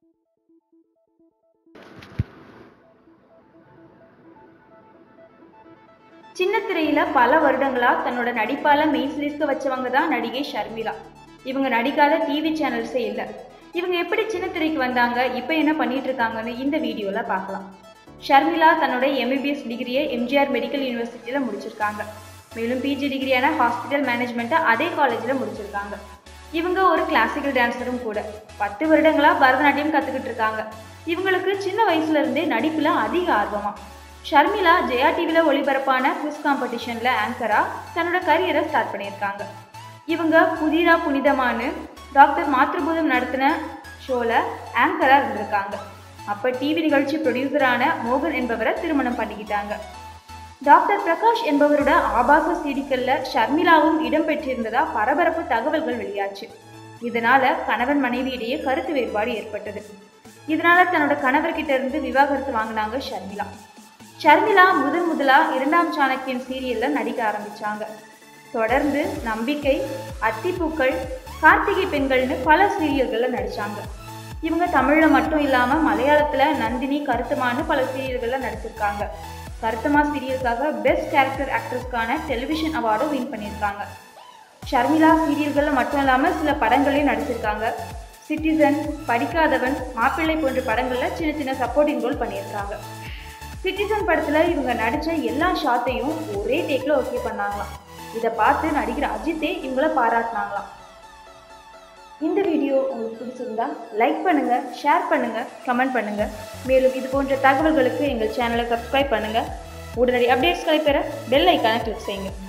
சின்ன திரையில பல வருடங்களா தன்னோட நடிப்பால மெயின் சிலிர்க்க வச்சவங்க தான் நடிகை ஷர்மிளா இவங்க நடிக்காத டிவி சேனல்ஸே இல்லை இவங்க எப்படி சின்ன திரைக்கு வந்தாங்க இப்போ என்ன பண்ணிட்டு இருக்காங்கன்னு இந்த வீடியோல பார்க்கலாம் ஷர்மிளா தன்னோட எம்பிபிஎஸ் டிகிரியை எம்ஜிஆர் மெடிக்கல் யூனிவர்சிட்டியில் முடிச்சிருக்காங்க மேலும் பிஜி டிகிரியான ஹாஸ்பிட்டல் மேனேஜ்மெண்ட்டை அதே காலேஜில் முடிச்சிருக்காங்க இவங்க ஒரு கிளாசிக்கல் டான்ஸரும் கூட பத்து வருடங்களா பரதநாட்டியம் கற்றுக்கிட்டு இருக்காங்க இவங்களுக்கு சின்ன வயசுல இருந்தே நடிப்புல அதிக ஆர்வமா ஷர்மிளா ஜெயா டிவியில் ஒளிபரப்பான குவிஸ் காம்படிஷனில் ஆங்கரா தன்னோட கரியரை ஸ்டார்ட் பண்ணியிருக்காங்க இவங்க புதிரா புனிதமானு டாக்டர் மாத்ருபூதம் நடத்தின ஷோவில் ஆங்கராக இருந்திருக்காங்க அப்போ டிவி நிகழ்ச்சி ப்ரொடியூசரான மோகன் என்பவரை திருமணம் பண்ணிக்கிட்டாங்க டாக்டர் பிரகாஷ் என்பவரோட ஆபாச சீடிக்கல்ல ஷர்மிளாவும் இடம்பெற்றிருந்ததா பரபரப்பு தகவல்கள் வெளியாச்சு இதனால கணவன் மனைவியிடையே கருத்து வேறுபாடு ஏற்பட்டது இதனால தன்னோட கணவர்கிட்ட இருந்து விவாகரத்து வாங்கினாங்க ஷர்மிளா ஷர்மிளா முதன் முதலா இரண்டாம் சாணக்கியன் சீரியல்ல நடிக்க ஆரம்பிச்சாங்க தொடர்ந்து நம்பிக்கை அத்திப்பூக்கள் கார்த்திகை பெண்கள்னு பல சீரியல்கள்ல நடிச்சாங்க இவங்க தமிழ்ல மட்டும் இல்லாம மலையாளத்துல நந்தினி கருத்தமான்னு பல சீரியல்கள்ல நடிச்சிருக்காங்க கருத்தமா சீரியலுக்காக பெஸ்ட் கேரக்டர் ஆக்ட்ரஸ்க்கான டெலிவிஷன் அவார்டும் வின் பண்ணியிருக்காங்க ஷர்மிளா சீரியல்களில் மட்டும் இல்லாமல் சில படங்களையும் நடிச்சிருக்காங்க சிட்டிசன் படிக்காதவன் மாப்பிள்ளை போன்ற படங்களில் சின்ன சின்ன சப்போர்ட்டிங் ரோல் பண்ணியிருக்காங்க சிட்டிசன் படத்தில் இவங்க நடித்த எல்லா ஷாட்டையும் ஒரே டேக்கில் ஓகே பண்ணாங்களாம் இதை பார்த்து நடிகர் அஜித்தே இவங்கள பாராட்டினாங்களாம் இந்த வீடியோ உங்களுக்கு பிடிச்சிருந்தா லைக் பண்ணுங்க ஷேர் பண்ணுங்க கமெண்ட் பண்ணுங்க மேலும் இது போன்ற தகவல்களுக்கு எங்கள் சேனலை சப்ஸ்கிரைப் பண்ணுங்க உடனடி அப்டேட்ஸ்களை பெற பெல் ஐக்கானை கிளிக் செய்யுங்க